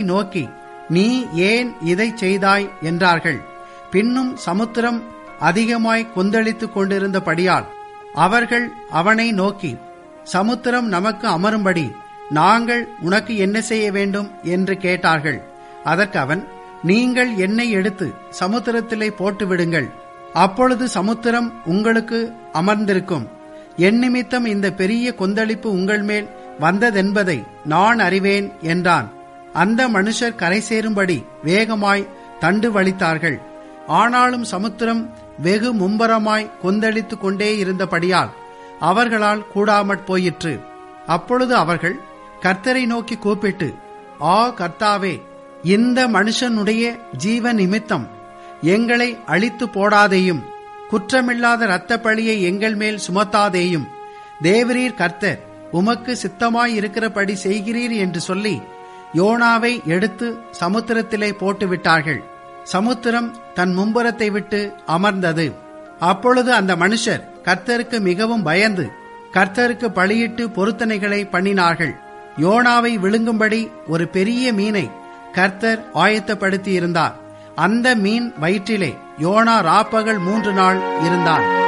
நோக்கி நீ ஏன் இதை செய்தாய் என்றார்கள் பின்னும் சமுத்திரம் அதிகமாய் கொந்தளித்துக் கொண்டிருந்தபடியால் அவர்கள் அவனை நோக்கி சமுத்திரம் நமக்கு அமரும்படி நாங்கள் உனக்கு என்ன செய்ய வேண்டும் என்று கேட்டார்கள் அதற்கு அவன் நீங்கள் என்னை எடுத்து சமுத்திரத்திலே போட்டு விடுங்கள் அப்பொழுது சமுத்திரம் உங்களுக்கு அமர்ந்திருக்கும் என் நிமித்தம் இந்த பெரிய கொந்தளிப்பு உங்கள் மேல் வந்ததென்பதை நான் அறிவேன் என்றான் அந்த மனுஷர் கரை சேரும்படி வேகமாய் தண்டு வலித்தார்கள் ஆனாலும் சமுத்திரம் வெகு மும்பரமாய் கொந்தளித்துக் கொண்டே இருந்தபடியால் அவர்களால் கூடாமற் போயிற்று அப்பொழுது அவர்கள் கர்த்தரை நோக்கி கூப்பிட்டு ஆ கர்த்தாவே இந்த மனுஷனுடைய ஜீவ நிமித்தம் எங்களை அழித்து போடாதேயும் குற்றமில்லாத இரத்த பழியை எங்கள் மேல் சுமத்தாதேயும் தேவரீர் கர்த்தர் உமக்கு சித்தமாய் இருக்கிறபடி செய்கிறீர் என்று சொல்லி யோனாவை எடுத்து சமுத்திரத்திலே போட்டு விட்டார்கள் சமுத்திரம் தன் மும்புறத்தை விட்டு அமர்ந்தது அப்பொழுது அந்த மனுஷர் கர்த்தருக்கு மிகவும் பயந்து கர்த்தருக்கு பலியிட்டு பொருத்தனைகளை பண்ணினார்கள் யோனாவை விழுங்கும்படி ஒரு பெரிய மீனை கர்த்தர் ஆயத்தப்படுத்தி இருந்தார் அந்த மீன் வயிற்றிலே யோனா ராப்பகல் மூன்று நாள் இருந்தான்